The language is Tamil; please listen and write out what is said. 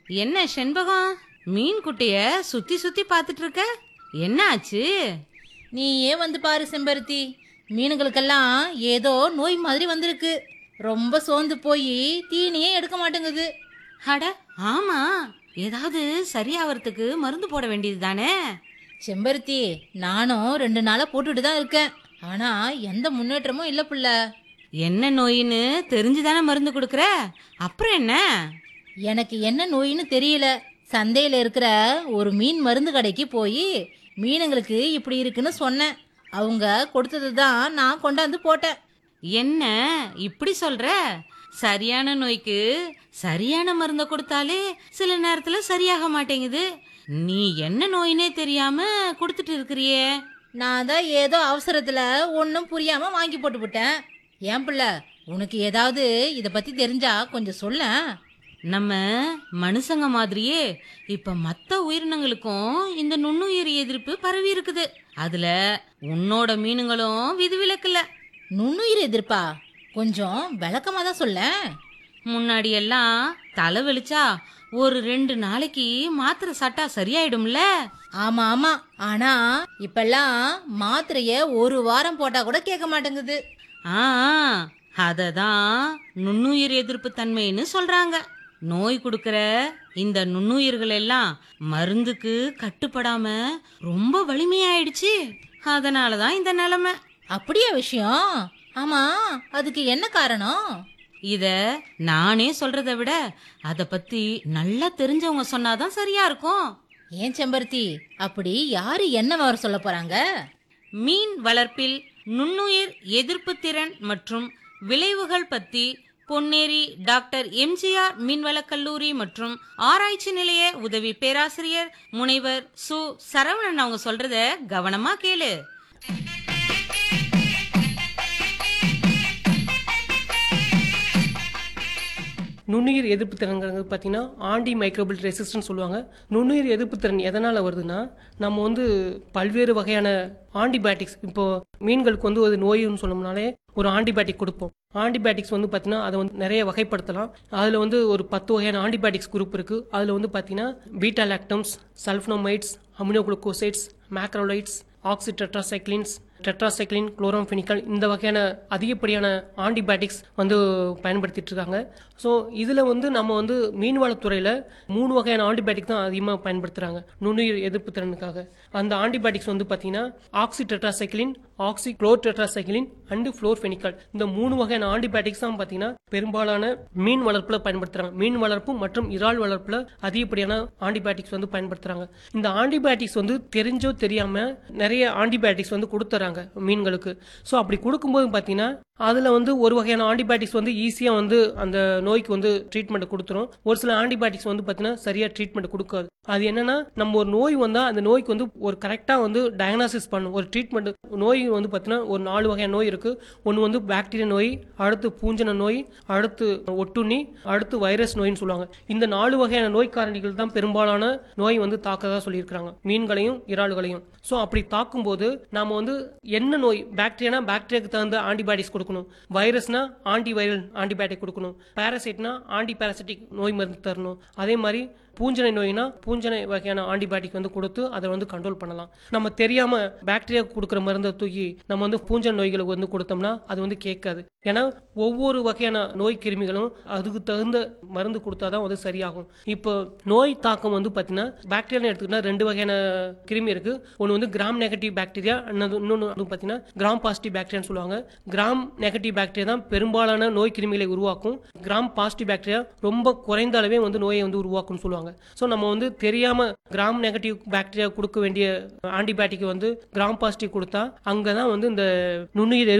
என்ன செண்பகம் மீன் குட்டிய சுத்தி சுத்தி பார்த்துட்டு இருக்க என்ன ஆச்சு நீயே வந்து பாரு செம்பருத்தி மீனுங்களுக்கெல்லாம் ஏதோ நோய் மாதிரி வந்திருக்கு ரொம்ப சோர்ந்து போய் தீனியே எடுக்க மாட்டேங்குது அட ஆமா ஏதாவது சரியாவறதுக்கு மருந்து போட வேண்டியது தானே செம்பருத்தி நானும் ரெண்டு நாளா போட்டுட்டு தான் இருக்கேன் ஆனா எந்த முன்னேற்றமும் இல்ல புள்ள என்ன நோயின்னு தெரிஞ்சுதானே மருந்து கொடுக்கற அப்புறம் என்ன எனக்கு என்ன நோயின்னு தெரியல சந்தையில இருக்கிற ஒரு மீன் மருந்து கடைக்கு போய் மீனுங்களுக்கு இப்படி இருக்குன்னு சொன்னேன் அவங்க கொடுத்தது தான் நான் கொண்டாந்து போட்டேன் என்ன இப்படி சொல்ற சரியான நோய்க்கு சரியான மருந்த கொடுத்தாலே சில நேரத்துல சரியாக மாட்டேங்குது நீ என்ன நோயினே தெரியாம கொடுத்துட்டு இருக்கிறியே நான் தான் ஏதோ அவசரத்துல ஒன்றும் புரியாம வாங்கி போட்டு விட்டேன் ஏன் பிள்ளை உனக்கு ஏதாவது இதை பத்தி தெரிஞ்சா கொஞ்சம் சொல்லேன் நம்ம மனுஷங்க மாதிரியே இப்ப மத்த உயிரினங்களுக்கும் இந்த நுண்ணுயிர் எதிர்ப்பு பரவி இருக்குது அதுல உன்னோட மீனுங்களும் விதிவிலக்குல நுண்ணுயிர் எதிர்ப்பா கொஞ்சம் விளக்கமா தான் சொல்லேன் முன்னாடி எல்லாம் தலை வெளிச்சா ஒரு ரெண்டு நாளைக்கு மாத்திரை சாட்டா சரியாயிடும்ல ஆமா ஆமா ஆனா இப்பெல்லாம் மாத்திரைய ஒரு வாரம் போட்டா கூட கேட்க மாட்டேங்குது ஆ அததான் நுண்ணுயிர் எதிர்ப்பு தன்மைன்னு சொல்றாங்க நோய் கொடுக்கற இந்த நுண்ணுயிர்கள் எல்லாம் மருந்துக்கு கட்டுப்படாம ரொம்ப வலிமையாயிடுச்சு அதனாலதான் இந்த நிலைமை அப்படியா விஷயம் ஆமா அதுக்கு என்ன காரணம் இத நானே சொல்றத விட அத பத்தி நல்லா தெரிஞ்சவங்க சொன்னாதான் சரியா இருக்கும் ஏன் செம்பருத்தி அப்படி யாரு என்ன வர சொல்ல போறாங்க மீன் வளர்ப்பில் நுண்ணுயிர் எதிர்ப்பு திறன் மற்றும் விளைவுகள் பத்தி பொன்னேரி டாக்டர் எம்ஜிஆர் மீன்வளக் கல்லூரி மற்றும் ஆராய்ச்சி நிலைய உதவி பேராசிரியர் முனைவர் சு சரவணன் அவங்க சொல்றத கவனமா கேளு நுண்ணுயிர் எதிர்ப்பு திறன்கிறது பார்த்தீங்கன்னா ஆண்டி மைக்ரோபிள் ரெசிஸ்டன்ஸ் சொல்லுவாங்க நுண்ணுயிர் எதிர்ப்பு திறன் எதனால் வருதுன்னா நம்ம வந்து பல்வேறு வகையான ஆன்டிபயோட்டிக்ஸ் இப்போ மீன்களுக்கு வந்து ஒரு நோயின்னு சொன்னோம்னாலே ஒரு ஆன்டிபயோட்டிக் கொடுப்போம் ஆன்டிபயோட்டிக்ஸ் வந்து பார்த்தீங்கன்னா அதை வந்து நிறைய வகைப்படுத்தலாம் அதில் வந்து ஒரு பத்து வகையான ஆன்டிபயோட்டிக்ஸ் குரூப் இருக்குது அதில் வந்து பார்த்தீங்கன்னா பீட்டா லாக்டம்ஸ் சல்ஃபனோமைட்ஸ் அமினோகுளுக்கோசைட்ஸ் மேக்ரோலைட்ஸ் ஆக்சிடெட்ராசைக்ளின்ஸ் டெட்ராசைக்ளின் குளோரோஃபெனிக்கல் இந்த வகையான அதிகப்படியான ஆன்டிபயோட்டிக்ஸ் வந்து பயன்படுத்திட்டு இருக்காங்க ஸோ இதில் வந்து நம்ம வந்து மீன்வளத்துறையில் மூணு வகையான ஆன்டிபயோட்டிக் தான் அதிகமாக பயன்படுத்துகிறாங்க நுண்ணுயிர் எதிர்ப்பு திறனுக்காக அந்த ஆன்டிபயோட்டிக்ஸ் வந்து பார்த்தீங்கன்னா oxy tetracycline oxy chlor tetracycline and florfenicol இந்த மூணு வகையான ஆன்டிபயோட்டிக்ஸ் தான் பார்த்தீங்கன்னா பெரும்பாலான மீன் வளர்ப்பில் பயன்படுத்துகிறாங்க மீன் வளர்ப்பு மற்றும் இறால் வளர்ப்பில் அதிகப்படியான ஆன்டிபயோட்டிக்ஸ் வந்து பயன்படுத்துகிறாங்க இந்த ஆன்டிபயோட்டிக்ஸ் வந்து தெரிஞ்சோ தெரியாமல் நிறைய ஆன்டிபயோட்டிக்ஸ் வந்து கொடுத்துறாங்க மீன்களுக்கு ஸோ அப்படி கொடுக்கும்போது பார்த்தீங்கன்னா அதில் வந்து ஒரு வகையான ஆன்டிபயோட்டிக்ஸ் வந்து ஈஸியாக வந்து அந்த நோய்க்கு வந்து ட்ரீட்மெண்ட் கொடுத்துரும் ஒரு சில ஆன்டிபயோட்டிக்ஸ் வந்து பார்த்தீங்கன்னா சரியாக ட்ரீட்மெண்ட் கொடுக்காது அது என்னன்னா நம்ம ஒரு நோய் வந்தால் அந்த நோய்க்கு வந்து ஒரு கரெக்டாக வந்து டயக்னாசிஸ் பண்ணும் ஒரு ட்ரீட்மெண்ட் நோய் வந்து பார்த்தீங்கன்னா ஒரு நாலு வகையான நோய் இருக்குது ஒன்று வந்து பாக்டீரியா நோய் அடுத்து பூஞ்சன நோய் அடுத்து ஒட்டுண்ணி அடுத்து வைரஸ் நோயின்னு சொல்லுவாங்க இந்த நாலு வகையான நோய் காரணிகள் தான் பெரும்பாலான நோய் வந்து தாக்கதா சொல்லியிருக்கிறாங்க மீன்களையும் இறால்களையும் ஸோ அப்படி தாக்கும்போது நாம வந்து என்ன நோய் பாக்டீரியானா பாக்டீரியாக்கு தகுந்த ஆன்டிபயோட்டிக்ஸ் கொடுக்கணும் வைரஸ்னா ஆன்டி வைரல் ஆன்டிபயோட்டிக் கொடுக்கணும் பாராசைட்னா ஆன்டி பாராசிட்டிக் நோய் மருந்து தரணும் அதே மாதிரி பூஞ்சனை நோய்னா பூஞ்சனை வகையான ஆன்டிபயோட்டிக் வந்து கொடுத்து அதை வந்து கண்ட்ரோல் பண்ணலாம் நம்ம தெரியாம பாக்டீரியா கொடுக்குற மருந்தை தூக்கி நம்ம வந்து பூஞ்சை நோய்களுக்கு வந்து கொடுத்தோம்னா அது வந்து கேட்காது ஏன்னா ஒவ்வொரு வகையான நோய் கிருமிகளும் அதுக்கு தகுந்த மருந்து கொடுத்தாதான் வந்து சரியாகும் இப்போ நோய் தாக்கம் வந்து பார்த்தீங்கன்னா பாக்டீரியா எடுத்துக்கிட்டா ரெண்டு வகையான கிருமி இருக்கு ஒன்று வந்து கிராம் நெகட்டிவ் பாக்டீரியா இன்னொன்று வந்து பார்த்தீங்கன்னா கிராம் பாசிட்டிவ் பாக்டீரியான்னு சொல்லுவாங்க கிராம் நெகட்டிவ் பாக்டீரியா தான் பெரும்பாலான நோய் கிருமிகளை உருவாக்கும் கிராம் பாசிட்டிவ் பாக்டீரியா ரொம்ப குறைந்த அளவே வந்து நோயை வந்து உருவாக்கும்னு சொல்லுவாங்க ஸோ நம்ம வந்து தெரியாம கிராம் நெகட்டிவ் பாக்டீரியா கொடுக்க வேண்டிய ஆன்டிபயோட்டிக் வந்து கிராம் பாசிட்டிவ் கொடுத்தா அங்கே தான் வந்து இந்த நுண்ணுயிர்